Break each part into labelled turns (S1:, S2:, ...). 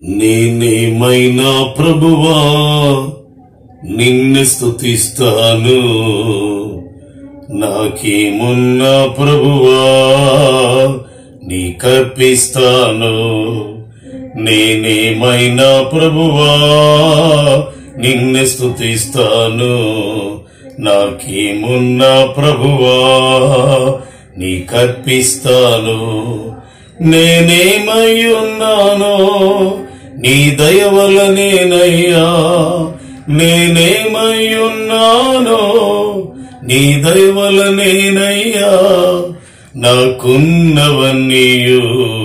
S1: నేనేమైనా ప్రభువా నిన్ను స్తుతిస్తాను నాకేమున్నా ప్రభువా నీ కర్పిస్తాను నేనేమైనా ప్రభువా నిన్ను స్తుతిస్తాను నాకేమున్నా ప్రభువా నీ కర్పిస్తాను నేనేమై ఉన్నానో నీ దయ వలనేనయ్యా నేనేమై ఉన్నానో నీ దయ వలనేనయ్యా నాకున్నవన్నీయు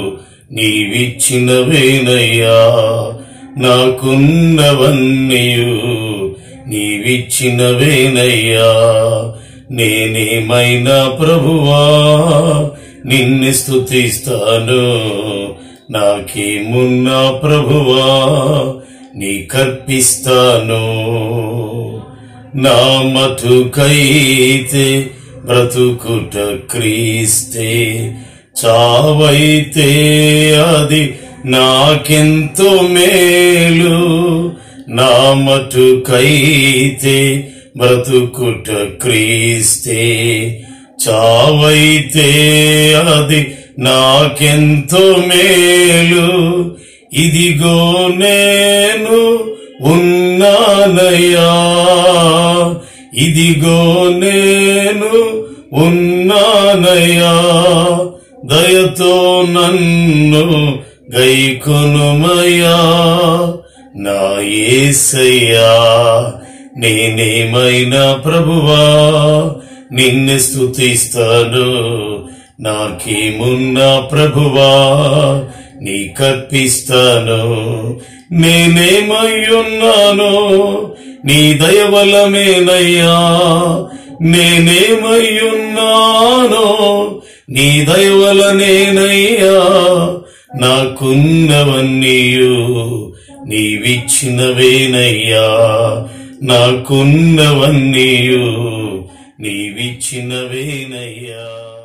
S1: నీవిచ్చినవేనయ్యా నాకున్నవన్నీయు నీవిచ్చినవేనయ్యా నేనేమైనా ప్రభువా నిన్ను స్తుతిస్తాను నాకేమున్నా ప్రభువా నీ కర్పిస్తాను నా మటుకైతే బ్రతుకుట క్రీస్తే చావైతే అది నాకెంతో మేలు నా మటుకైతే బ్రతుకుట క్రీస్తే చావైతే అది నాకెంతో మేలు ఇదిగో నేను ఉన్నానయ్యా ఇదిగో నేను ఉన్నానయ్యా దయతో నన్ను గైకొనుమయ్యా నా ఏసయ్యా నేనేమైనా ప్రభువా నిన్ను స్తుతిస్తాను నాకేమున్నా ప్రభువా నీ కర్పిస్తాను నేనేమై ఉన్నాను నీ దయవలమేనయ్యా నేనేమై ఉన్నానో నీ దయవలనేనయ్యా నాకున్నవన్నీయు నీవిచ్చినవేనయ్యా నాకున్నవన్నీయు నీవిచ్చినవేనయ్యా